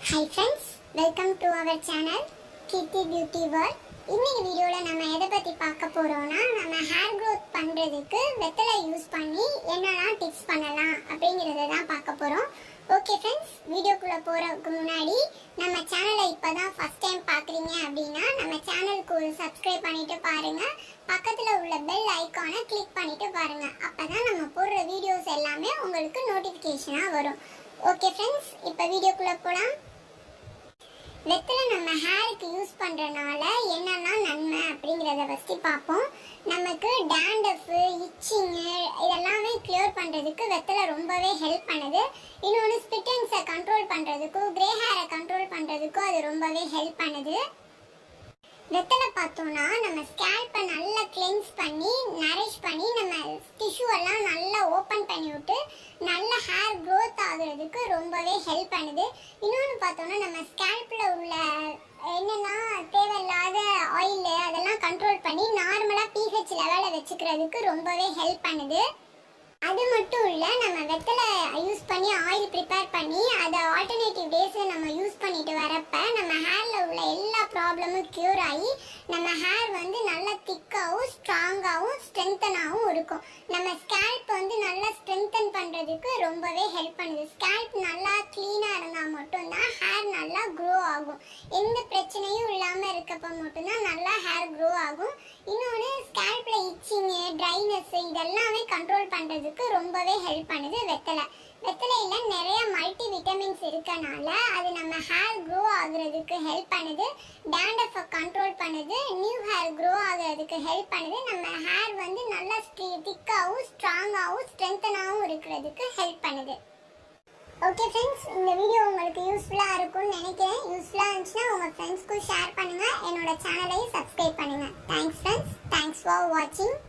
high friends welcome to our channel Keerthi beauty world இன்னைக்கு வீடியோவில் நம்ம எதை பற்றி பார்க்க போகிறோம்னா நம்ம ஹேர் growth பண்ணுறதுக்கு வெத்தலை யூஸ் பண்ணி என்னெல்லாம் டிப்ஸ் பண்ணலாம் அப்படிங்கிறத தான் பார்க்க போகிறோம் ஓகே ஃப்ரெண்ட்ஸ் வீடியோக்குள்ளே போகிறதுக்கு முன்னாடி நம்ம சேனலை இப்போ தான் ஃபஸ்ட் டைம் பார்க்குறீங்க அப்படின்னா நம்ம சேனலுக்கு ஒரு சப்ஸ்கிரைப் பண்ணிட்டு பாருங்கள் பக்கத்தில் உள்ள பெல் ஐக்கானை கிளிக் பண்ணிட்டு பாருங்கள் அப்போ தான் நம்ம போடுற வீடியோஸ் எல்லாமே உங்களுக்கு நோட்டிஃபிகேஷனாக வரும் ஓகே ஃப்ரெண்ட்ஸ் இப்போ வீடியோக்குள்ளே போகலாம் வெத்தலை நம்ம ஹேருக்கு யூஸ் பண்ணுறனால என்னென்ன நன்மை அப்படிங்கிறத ஃபஸ்ட்டு பார்ப்போம் நமக்கு டேண்டஃபு இச்சிங்கு இதெல்லாமே க்ளியர் பண்ணுறதுக்கு வெத்தலை ரொம்பவே ஹெல்ப் பண்ணுது இன்னொன்று ஸ்பிட்டன்ஸை கண்ட்ரோல் பண்ணுறதுக்கும் கிரே ஹேரை கண்ட்ரோல் பண்ணுறதுக்கும் அது ரொம்பவே ஹெல்ப் பண்ணுது வெத்தலை பார்த்தோம்னா நம்ம ஸ்கேல்பை நல்லா கிளென்ஸ் பண்ணி நரிஷ் பண்ணி நம்ம டிஷ்யூ எல்லாம் நல்லா ஓப்பன் பண்ணி விட்டு நல்ல ஹேர் growth ஆகுறதுக்கு ரொம்பவே ஹெல்ப் பண்ணுது இன்னொன்று பார்த்தோம்னா நம்ம ஸ்கேல்பில் உள்ள என்னென்னா தேவையில்லாத ஆயில் அதெல்லாம் கண்ட்ரோல் பண்ணி நார்மலாக பிஹெச் லெவலில் வச்சுக்கிறதுக்கு ரொம்பவே ஹெல்ப் பண்ணுது அது மட்டும் இல்லை நம்ம வெத்தலை யூஸ் பண்ணி ஆயில் ப்ரிப்பேர் பண்ணி அதை ஆல்டர்னேட்டிவ் டேஸில் நம்ம யூஸ் பண்ணிட்டு வரப்ப நம்ம ஹேரில் உள்ள எல்லா ப்ராப்ளமும் க்யூர் ஆகி நம்ம ஹேர் வந்து நல்லா திக்காகவும் ஸ்ட்ராங்காகவும் ஸ்ட்ரென்த்தனாகவும் இருக்கும் நம்ம ஸ்கேல்ப் வந்து நல்லா ஸ்ட்ரென்தன் பண்ணுறதுக்கு ரொம்பவே ஹெல்ப் பண்ணுது ஸ்கேல்ப் நல்லா க்ளீனாக இருந்தால் மட்டும்தான் ஹேர் நல்லா க்ரோ ஆகும் எந்த பிரச்சனையும் இல்லாமல் இருக்கப்ப மட்டும்தான் நல்லா ஹேர் க்ரோ ஆகும் இன்னொன்று ஸ்கேல்பில் இச்சிங்கு ட்ரைனஸ் இதெல்லாமே கண்ட்ரோல் பண்ணுறதுக்கு ரொம்பவே ஹெல்ப் பண்ணுது வெத்தலை வெத்தலையில் நிறைய மல்டி விட்டமின்ஸ் இருக்கனால அது நம்ம ஹேர் க்ரோ ஆகுறதுக்கு ஹெல்ப் பண்ணுது டேண்டஃபை கண்ட்ரோல் பண்ணுது நியூ ஹேர் க்ரோ ஆகுறதுக்கு ஹெல்ப் பண்ணுது நம்ம ஹேர் வந்து நல்லா திக்காகவும் ஸ்ட்ராங்காகவும் ஸ்ட்ரென்த்தனாகவும் இருக்கிறதுக்கு ஹெல்ப் பண்ணுது ஓகே ஃப்ரெண்ட்ஸ் இந்த வீடியோ உங்களுக்கு யூஸ்ஃபுல்லாக இருக்கும்னு நினைக்கிறேன் யூஸ்ஃபுல்லாக இருந்துச்சுன்னா உங்கள் ஃப்ரெண்ட்ஸ்க்கும் ஷேர் பண்ணுங்கள் என்னோட சேனலையும் சப்ஸ்கிரைப் பண்ணுங்கள் தேங்க்ஸ் ஃப்ரெண்ட்ஸ் தேங்க்ஸ் ஃபார் வாட்சிங்